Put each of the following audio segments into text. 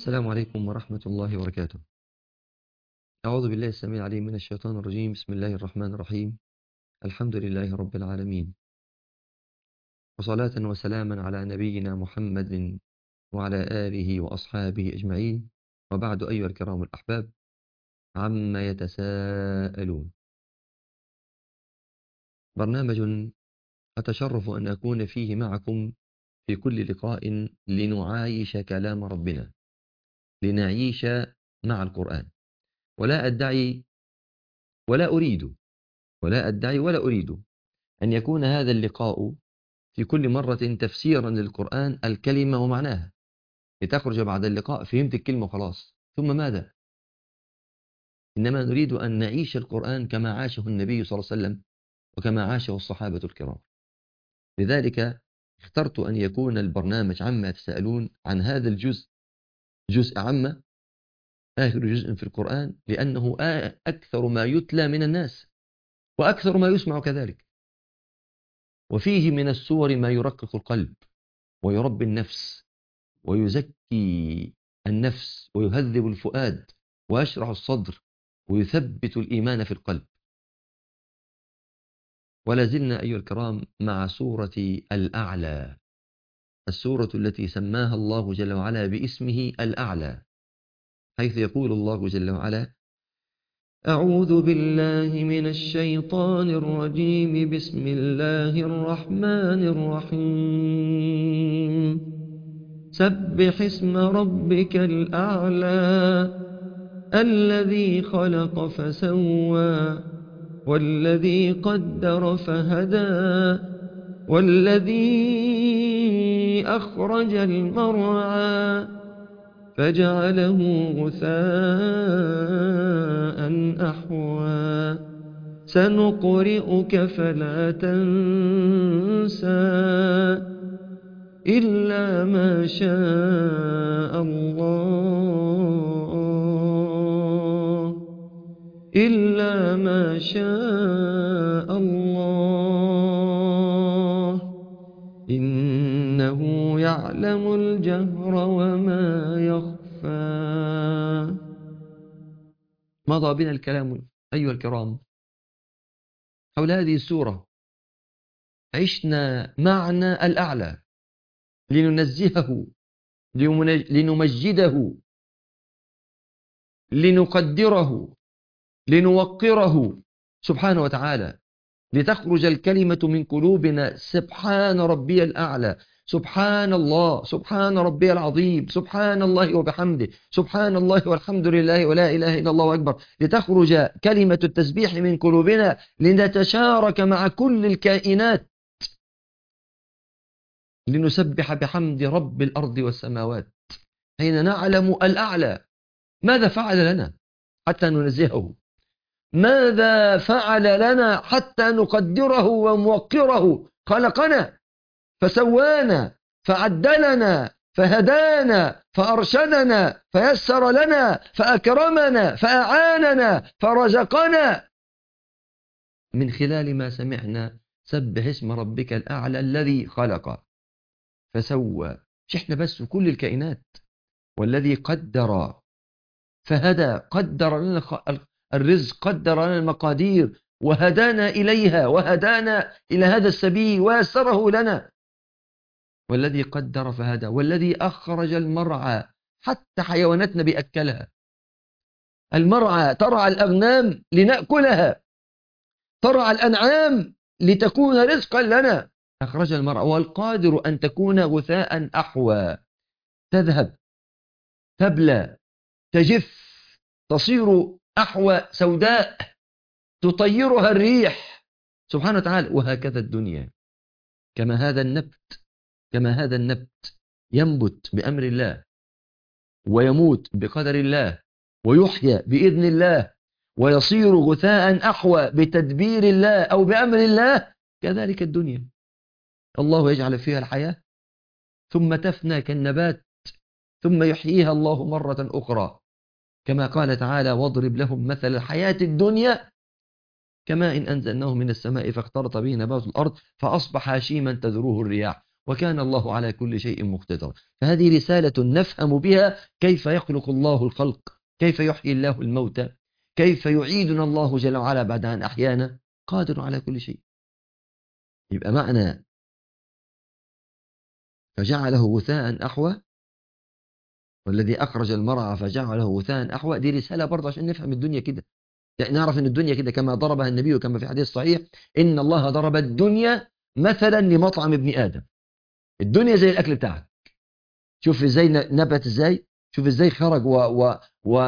السلام عليكم ورحمة الله وبركاته أعوذ بالله السميع العليم من الشيطان الرجيم بسم الله الرحمن الرحيم الحمد لله رب العالمين وصلاة وسلاما على نبينا محمد وعلى آله وأصحابه أجمعين وبعد أيها الكرام الأحباب عما يتساءلون برنامج أتشرف أن أكون فيه معكم في كل لقاء لنعايش كلام ربنا لنعيش مع القرآن ولا أدعي ولا أريد ولا أدعي ولا أريد أن يكون هذا اللقاء في كل مرة تفسيرا للقرآن الكلمة ومعناها لتخرج بعد اللقاء فهمت الكلمة وخلاص ثم ماذا إنما نريد أن نعيش القرآن كما عاشه النبي صلى الله عليه وسلم وكما عاشه الصحابة الكرام لذلك اخترت أن يكون البرنامج عما يتساءلون عن هذا الجزء جزء عامة آخر جزء في القرآن لأنه أكثر ما يتلى من الناس وأكثر ما يسمع كذلك وفيه من السور ما يرقق القلب ويربي النفس ويزكي النفس ويهذب الفؤاد ويشرح الصدر ويثبت الإيمان في القلب ولا زلنا أيها الكرام مع سورة الأعلى السورة التي سماها الله جل وعلا باسمه الأعلى حيث يقول الله جل وعلا أعوذ بالله من الشيطان الرجيم بسم الله الرحمن الرحيم سبح اسم ربك الأعلى الذي خلق فسوى والذي قدر فهدى والذي أخرج المرعى فجعله غثاء أحوى سنقرئك فلا تنسى إلا ما شاء الله إلا ما شاء الله إنه يعلم الجهر وما يخفى مضى بنا الكلام أيها الكرام حول هذه السورة عشنا معنى الأعلى لننزهه لنمجده لنقدره لنوقره سبحانه وتعالى لتخرج الكلمة من قلوبنا سبحان ربي الأعلى سبحان الله سبحان ربي العظيم سبحان الله وبحمده سبحان الله والحمد لله ولا إله إلا الله أكبر لتخرج كلمة التسبيح من قلوبنا لنتشارك مع كل الكائنات لنسبح بحمد رب الأرض والسماوات حين نعلم الأعلى ماذا فعل لنا حتى ننزهه ماذا فعل لنا حتى نقدره وموقره خلقنا فسوانا فعدلنا فهدانا فأرشدنا فيسر لنا فأكرمنا فأعاننا فرزقنا من خلال ما سمعنا سبح اسم ربك الأعلى الذي خلق فسوى مش احنا بس كل الكائنات والذي قدر فهدى قدر لنا الرزق قدر لنا المقادير وهدانا إليها وهدانا إلى هذا السبيل ويسره لنا والذي قدر فهدى والذي أخرج المرعى حتى حيواناتنا بيأكلها المرعى ترعى الأغنام لنأكلها ترعى الأنعام لتكون رزقا لنا أخرج المرعى والقادر أن تكون غثاء أحوى تذهب تبلى تجف تصير أحوى سوداء تطيرها الريح سبحانه وتعالى وهكذا الدنيا كما هذا النبت كما هذا النبت ينبت بأمر الله ويموت بقدر الله ويحيى بإذن الله ويصير غثاء أحوى بتدبير الله أو بأمر الله كذلك الدنيا الله يجعل فيها الحياة ثم تفنى كالنبات ثم يحييها الله مرة أخرى كما قال تعالى واضرب لهم مثل الحياة الدنيا كما إن أنزلناه من السماء فاختلط به نبات الأرض فأصبح هشيما تذروه الرياح وكان الله على كل شيء مقتدرا فهذه رسالة نفهم بها كيف يخلق الله الخلق كيف يحيي الله الموتى كيف يعيدنا الله جل وعلا بعد أن أحيانا قادر على كل شيء يبقى معنى فجعله غثاء أحوى والذي أخرج المرعى فجعله غثاء أحوى دي رسالة برضه عشان نفهم الدنيا كده يعني نعرف أن الدنيا كده كما ضربها النبي وكما في حديث صحيح إن الله ضرب الدنيا مثلا لمطعم ابن آدم الدنيا زي الأكل بتاعك شوف ازاي نبت ازاي شوف ازاي خرج و, و, و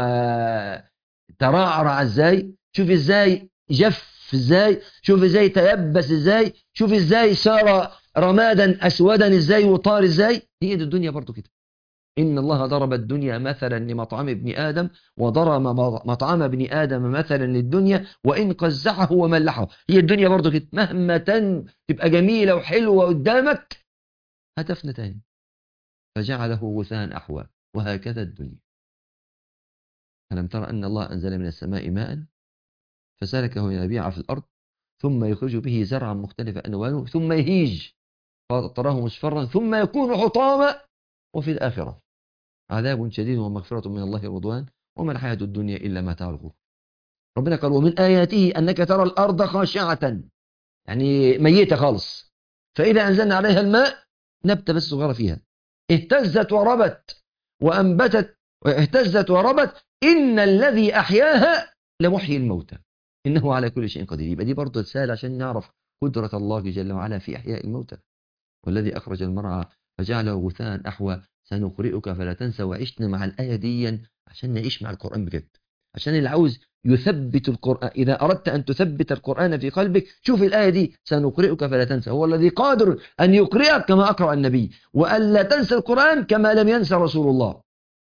ترعرع ازاي شوف ازاي جف ازاي شوف ازاي تيبس ازاي شوف ازاي صار رمادا اسودا ازاي وطار ازاي هي دي الدنيا برضو كده إن الله ضرب الدنيا مثلا لمطعم ابن آدم وضرب مطعم ابن آدم مثلا للدنيا وإن قزحه وملحه هي الدنيا برضو كده مهما تن تبقى جميلة وحلوة قدامك هتفنى تاني فجعله غثاء أحوى وهكذا الدنيا ألم ترى أن الله أنزل من السماء ماء فسلكه ينابيع في الأرض ثم يخرج به زرعا مختلف ألوانه ثم يهيج فتراه مصفرا ثم يكون حطاما وفي الآخرة عذاب شديد ومغفرة من الله ورضوان وما الحياة الدنيا إلا متاع الغرور ربنا قال ومن آياته أنك ترى الأرض خاشعة يعني ميتة خالص فإذا أنزلنا عليها الماء نبتة بس صغيرة فيها اهتزت وربت وأنبتت اهتزت وربت إن الذي أحياها لمحيي الموتى إنه على كل شيء قدير يبقى دي برضه رسالة عشان نعرف قدرة الله جل وعلا في إحياء الموتى والذي أخرج المرعى فجعله غثاء أحوى سنقرئك فلا تنسى وعشنا مع الآية دي عشان نعيش مع القرآن بجد عشان اللي عاوز يثبت القرآن إذا أردت أن تثبت القرآن في قلبك شوف الآية دي سنقرئك فلا تنسى هو الذي قادر أن يقرئك كما أقرأ النبي وألا تنسى القرآن كما لم ينسى رسول الله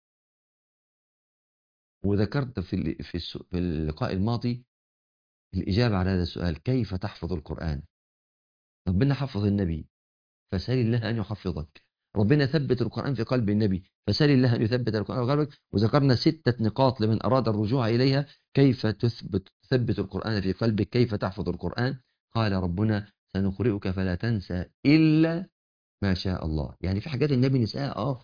وذكرت في في اللقاء الماضي الإجابة على هذا السؤال كيف تحفظ القرآن ربنا حفظ النبي فسأل الله أن يحفظك ربنا ثبت القرآن في قلب النبي فسأل الله أن يثبت القرآن في قلبك وذكرنا ستة نقاط لمن أراد الرجوع إليها كيف تثبت تثبت القرآن في قلبك كيف تحفظ القرآن قال ربنا سنقرئك فلا تنسى إلا ما شاء الله يعني في حاجات النبي نساها آه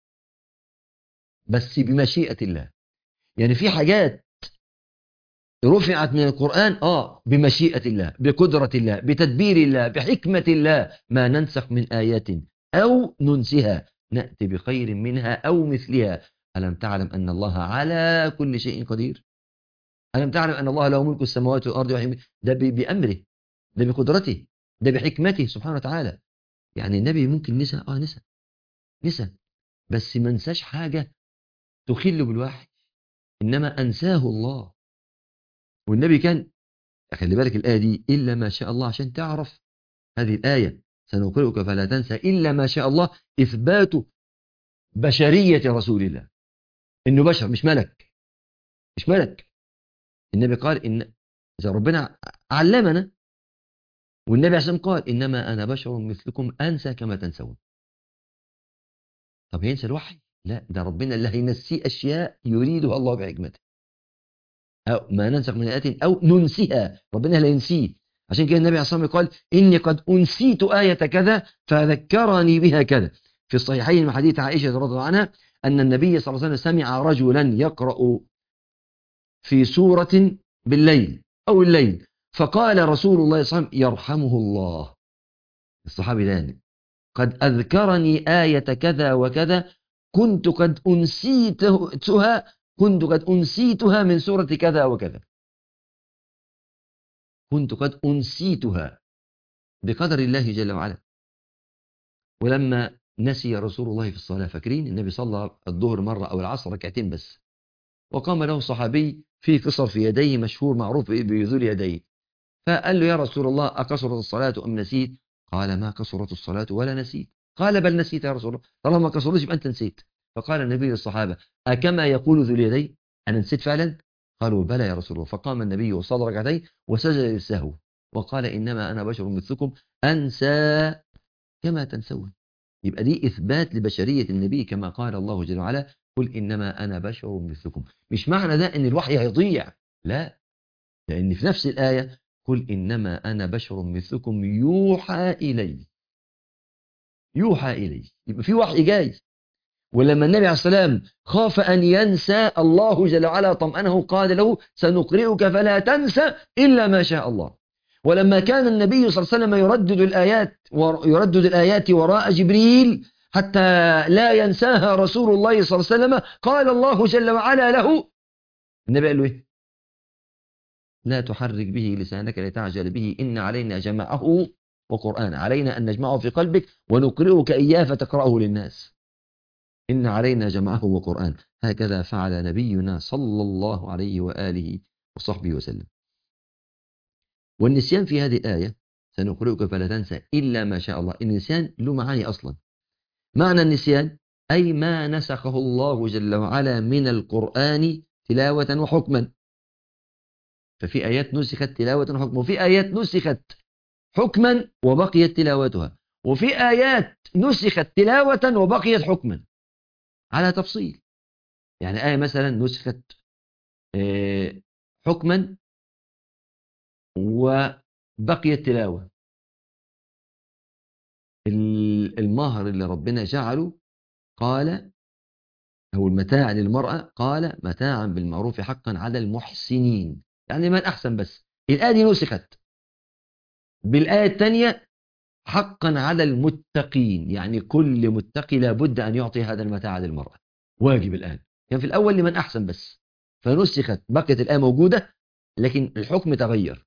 بس بمشيئة الله يعني في حاجات رفعت من القرآن آه بمشيئة الله بقدرة الله بتدبير الله بحكمة الله ما ننسخ من آيات أو ننسها نأتي بخير منها أو مثلها ألم تعلم أن الله على كل شيء قدير ألم تعلم أن الله له ملك السماوات والأرض ده بأمره ده بقدرته ده بحكمته سبحانه وتعالى يعني النبي ممكن نسى آه نسى نسى بس ما نساش حاجة تخل بالوحي إنما أنساه الله والنبي كان خلي بالك الآية دي إلا ما شاء الله عشان تعرف هذه الآية سنقرئك فلا تنسى إلا ما شاء الله إثبات بشرية رسول الله إنه بشر مش ملك مش ملك النبي قال إن إذا ربنا علمنا والنبي عشان قال إنما أنا بشر مثلكم أنسى كما تنسون طب هينسى الوحي لا ده ربنا اللي هينسيه أشياء يريدها الله بحكمته أو ما ننسخ من آيات أو ننسيها ربنا لا ينسيه عشان كده النبي عليه الصلاة والسلام قال إني قد أنسيت آية كذا فذكرني بها كذا في الصحيحين من حديث عائشة رضي الله عنها أن النبي صلى الله عليه وسلم سمع رجلا يقرأ في سورة بالليل أو الليل فقال رسول الله صلى الله عليه وسلم يرحمه الله الصحابي ده قد أذكرني آية كذا وكذا كنت قد أنسيتها كنت قد أنسيتها من سورة كذا وكذا كنت قد أنسيتها بقدر الله جل وعلا ولما نسي رسول الله في الصلاة فاكرين النبي صلى الظهر مرة أو العصر ركعتين بس وقام له صحابي في قصر في يديه مشهور معروف بذل يديه فقال له يا رسول الله أقصرت الصلاة أم نسيت قال ما قصرت الصلاة ولا نسيت قال بل نسيت يا رسول الله طالما قصرتش يبقى أنت نسيت فقال النبي للصحابة أكما يقول ذو اليدين أنا نسيت فعلا قالوا بلى يا رسول الله فقام النبي وصلى ركعتين وسجد للسهو وقال إنما أنا بشر مثلكم أنسى كما تنسون يبقى دي إثبات لبشرية النبي كما قال الله جل وعلا قل إنما أنا بشر مثلكم مش معنى ده أن الوحي هيضيع لا لأن في نفس الآية قل إنما أنا بشر مثلكم يوحى إلي يوحى إليه يبقى في وحي جاي ولما النبي عليه السلام خاف أن ينسى الله جل وعلا طمأنه قال له سنقرئك فلا تنسى إلا ما شاء الله ولما كان النبي صلى الله عليه وسلم يردد الآيات يردد الآيات وراء جبريل حتى لا ينساها رسول الله صلى الله عليه وسلم قال الله جل وعلا له النبي قال له إيه لا تحرك به لسانك لتعجل به إن علينا جمعه وقرآن علينا أن نجمعه في قلبك ونقرئك إياه فتقرأه للناس إن علينا جمعه وقرآن هكذا فعل نبينا صلى الله عليه وآله وصحبه وسلم والنسيان في هذه الآية سنقرئك فلا تنسى إلا ما شاء الله النسيان له معاني أصلا معنى النسيان أي ما نسخه الله جل وعلا من القرآن تلاوة وحكما ففي آيات نسخت تلاوة وحكما وفي آيات نسخت حكما وبقيت تلاوتها وفي آيات نسخت تلاوة وبقيت حكما على تفصيل يعني آية مثلا نسخت حكما وبقيت تلاوة المهر اللي ربنا جعله قال أو المتاع للمرأة قال متاعا بالمعروف حقا على المحسنين يعني من أحسن بس الآية دي نسخت بالآية الثانية حقا على المتقين يعني كل متقي لابد أن يعطي هذا المتاع للمرأة واجب الآن كان يعني في الأول لمن أحسن بس فنسخت بقيت الآية موجودة لكن الحكم تغير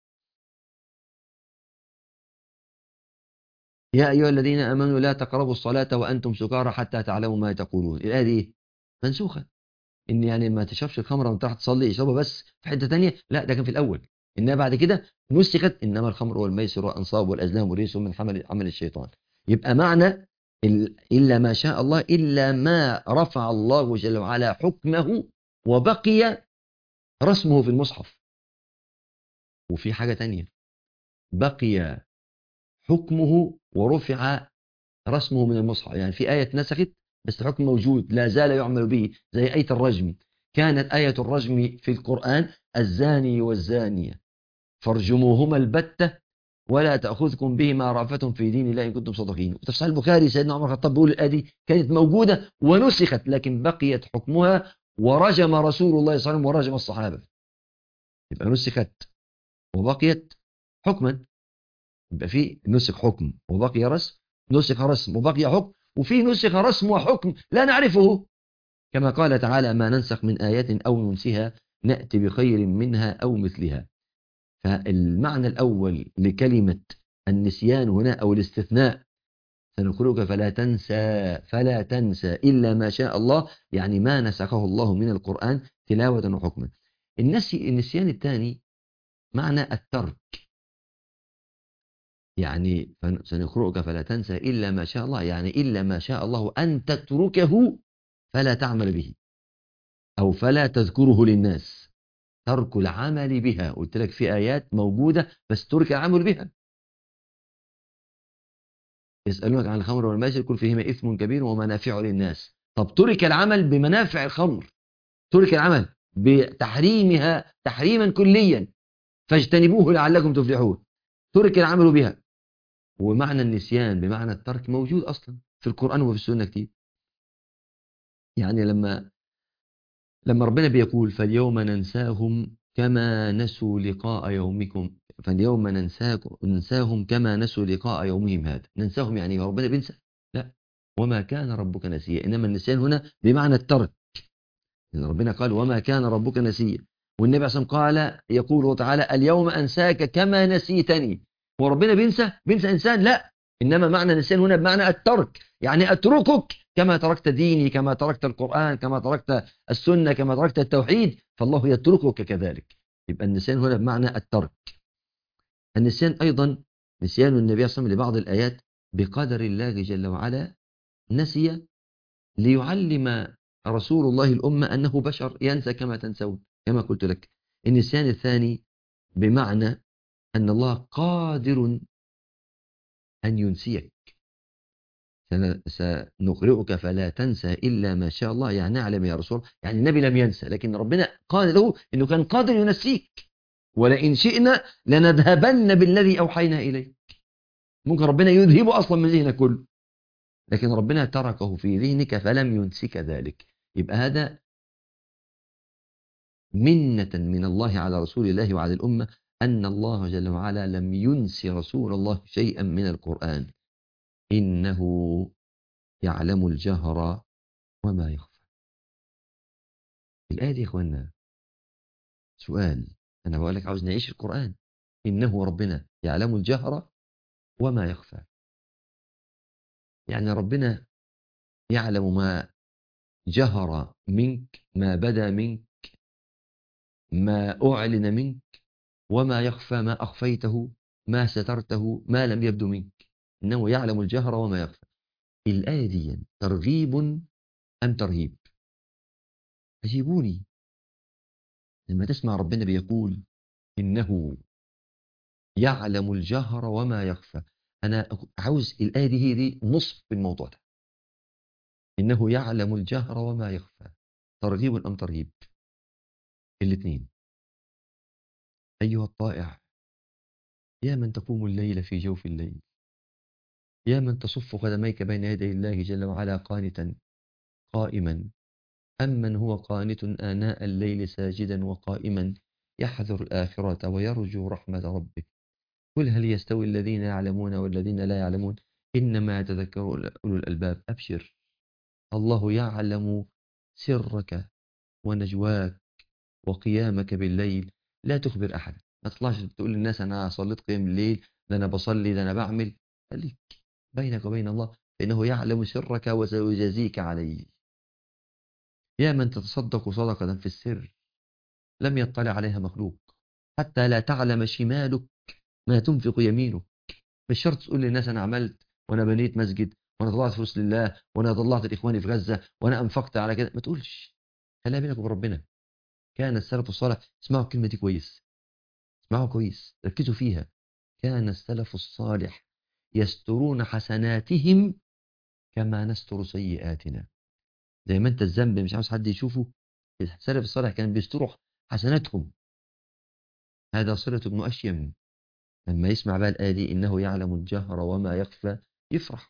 يا أيها الذين آمنوا لا تقربوا الصلاة وأنتم سكارى حتى تعلموا ما تقولون الآية دي منسوخة إن يعني ما تشربش الخمرة وانت راح تصلي اشربها بس في حتة تانية لا ده كان في الأول إنها بعد كده نسخت إنما الخمر والميسر والأنصاب والأزلام وريس من حمل عمل الشيطان يبقى معنى إلا ما شاء الله إلا ما رفع الله جل وعلا حكمه وبقي رسمه في المصحف وفي حاجة تانية بقي حكمه ورفع رسمه من المصحف يعني في آية نسخت بس الحكم موجود لا زال يعمل به زي آية الرجم كانت آية الرجم في القرآن الزاني والزانية فارجموهما البتة ولا تأخذكم بهما رأفة في دين الله إن كنتم صادقين وفي صحيح البخاري سيدنا عمر الخطاب بيقول الآية دي كانت موجودة ونسخت لكن بقيت حكمها ورجم رسول الله صلى الله عليه وسلم ورجم الصحابة يبقى نسخت وبقيت حكما يبقى في نسخ حكم وبقي رسم نسخ رسم وبقي حكم وفي نسخ رسم وحكم لا نعرفه كما قال تعالى ما ننسخ من آيات أو ننسها نأتي بخير منها أو مثلها فالمعنى الأول لكلمة النسيان هنا أو الاستثناء سنقرئك فلا تنسى فلا تنسى إلا ما شاء الله يعني ما نسخه الله من القرآن تلاوة وحكما النسي النسيان الثاني معنى الترك يعني سنقرئك فلا تنسى إلا ما شاء الله يعني إلا ما شاء الله أن تتركه فلا تعمل به أو فلا تذكره للناس ترك العمل بها قلت لك في آيات موجودة بس ترك العمل بها يسألونك عن الخمر والميسر كل فيهما إثم كبير ومنافع للناس طب ترك العمل بمنافع الخمر ترك العمل بتحريمها تحريما كليا فاجتنبوه لعلكم تفلحون ترك العمل بها ومعنى النسيان بمعنى الترك موجود أصلا في القرآن وفي السنة كتير يعني لما لما ربنا بيقول فاليوم ننساهم كما نسوا لقاء يومكم فاليوم ننساكم ننساهم كما نسوا لقاء يومهم هذا ننساهم يعني ربنا بينسى لا وما كان ربك نسيا إنما النسيان هنا بمعنى الترك إن ربنا قال وما كان ربك نسيا والنبي عليه قال يقول تعالى اليوم أنساك كما نسيتني وربنا بينسى بينسى إنسان لا إنما معنى النسيان هنا بمعنى الترك يعني أتركك كما تركت ديني كما تركت القرآن كما تركت السنة كما تركت التوحيد فالله يتركك كذلك يبقى النسيان هنا بمعنى الترك النسيان أيضا نسيان النبي صلى الله عليه وسلم لبعض الآيات بقدر الله جل وعلا نسي ليعلم رسول الله الأمة أنه بشر ينسى كما تنسون كما قلت لك النسيان الثاني بمعنى أن الله قادر أن ينسيك سنقرئك فلا تنسى إلا ما شاء الله يعني نعلم يا رسول يعني النبي لم ينسى لكن ربنا قال له أنه كان قادر ينسيك ولئن شئنا لنذهبن بالذي أوحينا إليك ممكن ربنا يذهبه أصلا من ذهنك كله لكن ربنا تركه في ذهنك فلم ينسك ذلك يبقى هذا منة من الله على رسول الله وعلى الأمة أن الله جل وعلا لم ينس رسول الله شيئا من القرآن إنه يعلم الجهر وما يخفى الآية دي يا إخوانا سؤال أنا بقول لك عاوز نعيش القرآن إنه ربنا يعلم الجهر وما يخفى يعني ربنا يعلم ما جهر منك ما بدا منك ما أعلن منك وما يخفى ما أخفيته ما سترته ما لم يبدو منك إنه يعلم الجهر وما يخفى الآية دي ترغيب أم ترهيب أجيبوني لما تسمع ربنا بيقول إنه يعلم الجهر وما يخفى أنا عاوز الآية دي هي دي نصف الموضوع ده إنه يعلم الجهر وما يخفى ترغيب أم ترهيب الاثنين أيها الطائع يا من تقوم الليل في جوف الليل يا من تصف قدميك بين يدي الله جل وعلا قانتا قائما أمن هو قانت آناء الليل ساجدا وقائما يحذر الآخرة ويرجو رحمة ربه قل هل يستوي الذين يعلمون والذين لا يعلمون إنما يتذكر أولو الألباب أبشر الله يعلم سرك ونجواك وقيامك بالليل لا تخبر أحد ما تطلعش تقول للناس أنا صليت قيام الليل ده أنا بصلي ده أنا بعمل خليك بينك وبين الله فإنه يعلم سرك وسيجازيك عليه يا من تتصدق صدقة في السر لم يطلع عليها مخلوق حتى لا تعلم شمالك ما تنفق يمينك مش شرط تقول للناس أنا عملت وأنا بنيت مسجد وأنا طلعت فلوس لله وأنا طلعت لإخواني في غزة وأنا أنفقت على كده ما تقولش خليها بينك وبين ربنا كان السلف الصالح اسمعوا الكلمة دي كويس اسمعوا كويس ركزوا فيها كان السلف الصالح يسترون حسناتهم كما نستر سيئاتنا زي ما انت الذنب مش عاوز حد يشوفه السلف الصالح كان بيستروا حسناتهم هذا صلة بن أشيم لما يسمع بقى الآية دي إنه يعلم الجهر وما يخفى يفرح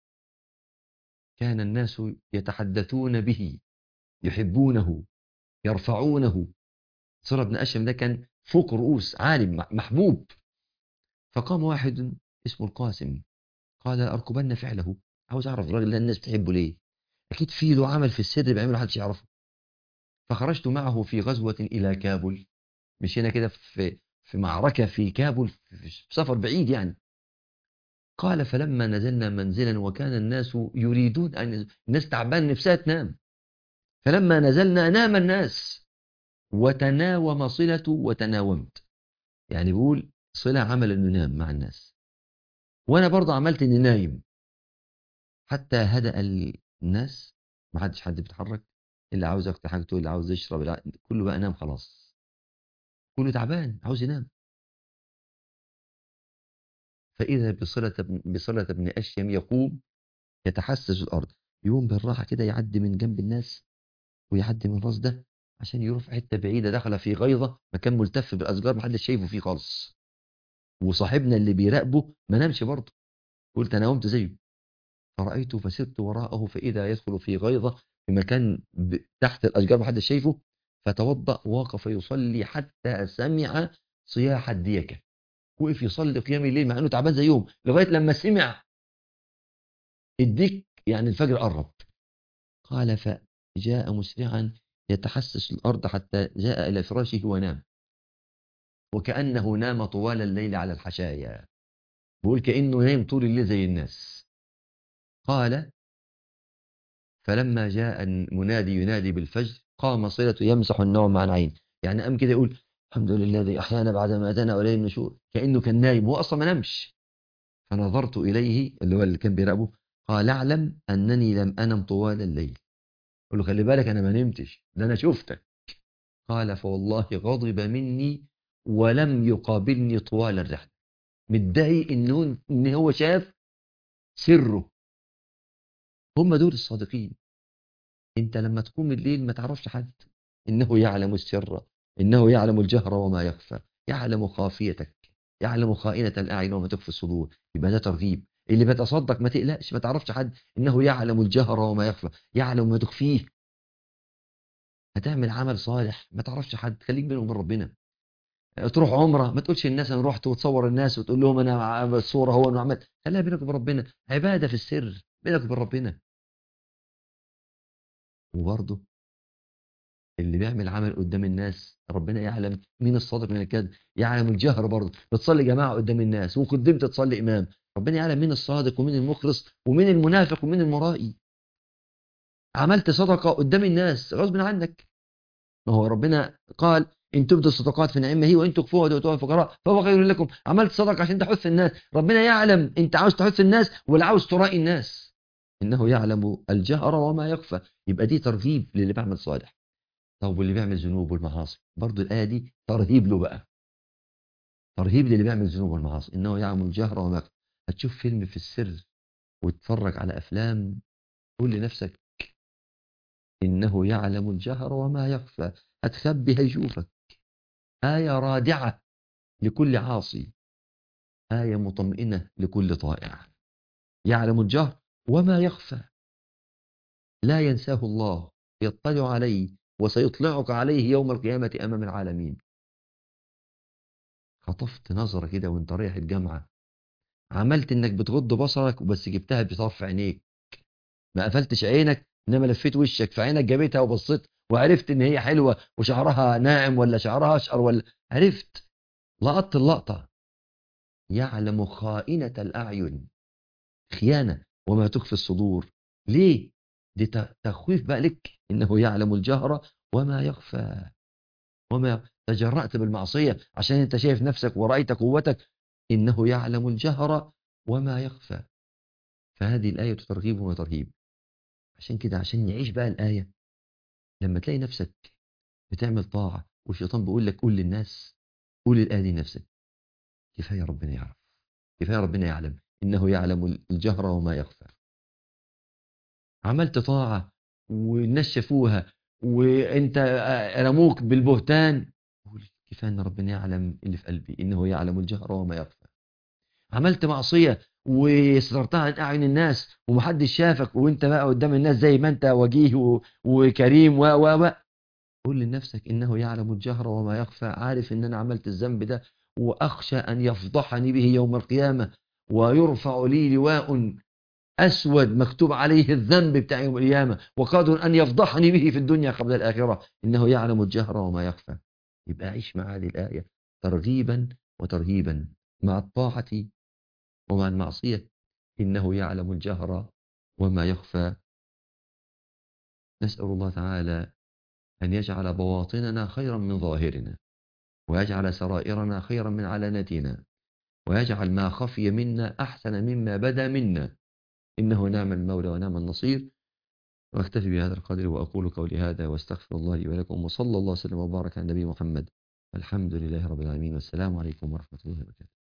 كان الناس يتحدثون به يحبونه يرفعونه صلة بن أشيم ده كان فوق رؤوس عالم محبوب فقام واحد اسمه القاسم قال أركبن فعله عاوز أعرف الراجل ده الناس بتحبه ليه أكيد في له عمل في السر بيعمله محدش يعرفه فخرجت معه في غزوة إلى كابل مشينا كده في في معركة في كابل في سفر بعيد يعني قال فلما نزلنا منزلا وكان الناس يريدون أن الناس تعبان نفسها تنام فلما نزلنا نام الناس وتناوم صلة وتناومت يعني بيقول صلة عمل انه ينام مع الناس وانا برضه عملت اني نايم حتى هدأ الناس ما حدش حد بيتحرك اللي عاوز ياكل حاجته اللي عاوز يشرب اللي كله بقى نام خلاص كله تعبان عاوز ينام فإذا بصلة بصلة ابن أشيم يقوم يتحسس الأرض يقوم بالراحة كده يعدي من جنب الناس ويعدي من راس ده عشان يروح حتة بعيدة دخل في غيظة مكان ملتف بالأشجار محدش شايفه فيه خالص وصاحبنا اللي بيراقبه ما نامش برضه قلت أنا قمت زيه فرأيته فسرت وراءه فإذا يدخل في غيظة في مكان تحت الأشجار محدش شايفه فتوضأ وقف يصلي حتى سمع صياح الديكة وقف يصلي قيام الليل مع انه تعبان زيهم لغايه لما سمع الديك يعني الفجر قرب قال فجاء مسرعا يتحسس الارض حتى جاء الى فراشه ونام وكانه نام طوال الليل على الحشايا بيقول كانه نايم طول الليل زي الناس قال فلما جاء المنادي ينادي بالفجر قام صلة يمسح النوم عن عين يعني قام كده يقول الحمد لله الذي أحيانا بعد ما أتانا وإليه النشور كأنه كان نايم هو أصلا ما نامش فنظرت إليه اللي هو اللي كان بيراقبه قال اعلم أنني لم أنم طوال الليل قال له خلي بالك أنا ما نمتش ده أنا شفتك قال فوالله غضب مني ولم يقابلني طوال الرحلة متضايق إنه إن هو شاف سره هم دول الصادقين انت لما تقوم الليل ما تعرفش حد انه يعلم السر انه يعلم الجهر وما يخفى يعلم خافيتك يعلم خائنة الاعين وما تخفي الصدور يبقى ده ترغيب اللي بيتصدق ما تقلقش ما تعرفش حد إنه يعلم الجهر وما يخفى يعلم ما تخفيه هتعمل عمل صالح ما تعرفش حد خليك بينه وبين ربنا تروح عمره ما تقولش الناس انا رحت وتصور الناس وتقول لهم انا الصوره هو انا عملت خليها بينك وبين ربنا عباده في السر بينك وبين ربنا وبرضه اللي بيعمل عمل قدام الناس ربنا يعلم مين الصادق من الكاذب يعلم الجهر برضه بتصلي جماعه قدام الناس وقدمت تصلي امام ربنا يعلم مين الصادق ومين المخلص ومين المنافق ومين المرائي عملت صدقه قدام الناس غصب عنك ما هو ربنا قال ان تبدوا الصدقات في نعمه هي وان تخفوها وتؤتوها الفقراء فهو خير لكم عملت صدقه عشان تحث الناس ربنا يعلم انت عاوز تحث الناس ولا عاوز ترائي الناس انه يعلم الجهر وما يخفى يبقى دي ترغيب للي بيعمل صالح طب واللي بيعمل ذنوب والمعاصي برضه الايه دي ترهيب له بقى ترهيب للي بيعمل ذنوب والمعاصي انه يعلم الجهر وما يخفى هتشوف فيلم في السر وتتفرج على افلام قول لنفسك انه يعلم الجهر وما يخفى هتخبي هيشوفك آية رادعة لكل عاصي آية مطمئنة لكل طائع يعلم الجهر وما يخفى لا ينساه الله يطلع عليه وسيطلعك عليه يوم القيامة أمام العالمين خطفت نظرة كده وانت رايح الجامعة عملت انك بتغض بصرك بس جبتها بطرف عينيك ما قفلتش عينك انما لفيت وشك فعينك جابتها وبصيت وعرفت ان هي حلوة وشعرها ناعم ولا شعرها اشقر ولا عرفت لقطت اللقطة يعلم خائنة الأعين خيانة وما تخفي الصدور ليه دي تخويف بقى لك إنه يعلم الجهر وما يخفى وما تجرأت بالمعصية عشان انت شايف نفسك ورأيت قوتك إنه يعلم الجهر وما يخفى فهذه الآية ترغيب وترهيب عشان كده عشان نعيش بقى الآية لما تلاقي نفسك بتعمل طاعة والشيطان بيقول لك قول للناس قول الآية دي لنفسك كفاية ربنا يعرف كفاية ربنا يعلم إنه يعلم الجهر وما يخفى عملت طاعة والناس شافوها وانت رموك بالبهتان قول كفاية ان ربنا يعلم اللي في قلبي انه يعلم الجهر وما يخفى عملت معصية وسترتها عن اعين الناس ومحدش شافك وانت بقى قدام الناس زي ما انت وجيه وكريم و و و قول لنفسك انه يعلم الجهر وما يخفى عارف ان انا عملت الذنب ده واخشى ان يفضحني به يوم القيامة ويرفع لي لواء أسود مكتوب عليه الذنب بتاع يوم القيامة وقادر أن يفضحني به في الدنيا قبل الآخرة إنه يعلم الجهر وما يخفى يبقى عيش مع هذه الآية ترغيبا وترهيبا مع الطاعة ومع المعصية إنه يعلم الجهر وما يخفى نسأل الله تعالى أن يجعل بواطننا خيرا من ظاهرنا ويجعل سرائرنا خيرا من علانتنا ويجعل ما خفي منا أحسن مما بدا منا إنه نعم المولى ونعم النصير واكتفي بهذا القدر وأقول قولي هذا واستغفر الله لي ولكم وصلى الله وسلم وبارك على النبي محمد الحمد لله رب العالمين والسلام عليكم ورحمة الله وبركاته